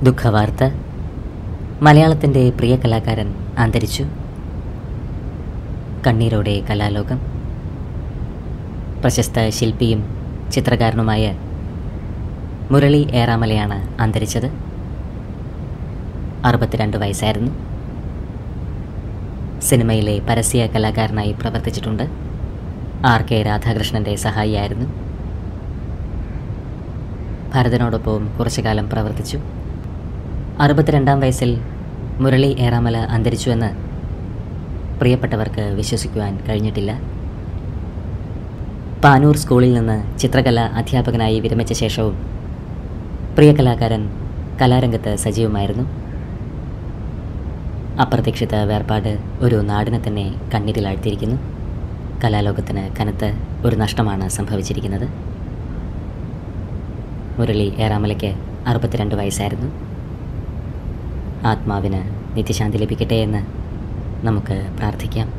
ദുഃഖവാർത്ത മലയാളത്തിൻ്റെ പ്രിയ കലാകാരൻ അന്തരിച്ചു കണ്ണീരോടെ കലാലോകം പ്രശസ്ത ശില്പിയും ചിത്രകാരനുമായ മുരളി ഏറാമലയാണ് അന്തരിച്ചത് അറുപത്തിരണ്ട് വയസ്സായിരുന്നു സിനിമയിലെ പരസ്യ കലാകാരനായി പ്രവർത്തിച്ചിട്ടുണ്ട് ആർ കെ രാധാകൃഷ്ണൻ്റെ സഹായിയായിരുന്നു ഭരതനോടൊപ്പം കുറച്ചു കാലം പ്രവർത്തിച്ചു അറുപത്തിരണ്ടാം വയസ്സിൽ മുരളി ഏറാമല അന്തരിച്ചുവെന്ന് പ്രിയപ്പെട്ടവർക്ക് വിശ്വസിക്കുവാൻ കഴിഞ്ഞിട്ടില്ല പാനൂർ സ്കൂളിൽ നിന്ന് ചിത്രകല അധ്യാപകനായി വിരമിച്ച ശേഷവും പ്രിയ കലാകാരൻ കലാരംഗത്ത് സജീവമായിരുന്നു അപ്രതീക്ഷിത വേർപാട് ഒരു നാടിനെ തന്നെ കണ്ണീരിലാഴ്ത്തിയിരിക്കുന്നു കലാലോകത്തിന് കനത്ത് ഒരു നഷ്ടമാണ് സംഭവിച്ചിരിക്കുന്നത് മുരളി ഏറാമലയ്ക്ക് അറുപത്തിരണ്ട് വയസ്സായിരുന്നു ആത്മാവിന് നിത്യശാന്തി ലഭിക്കട്ടെ എന്ന് നമുക്ക് പ്രാർത്ഥിക്കാം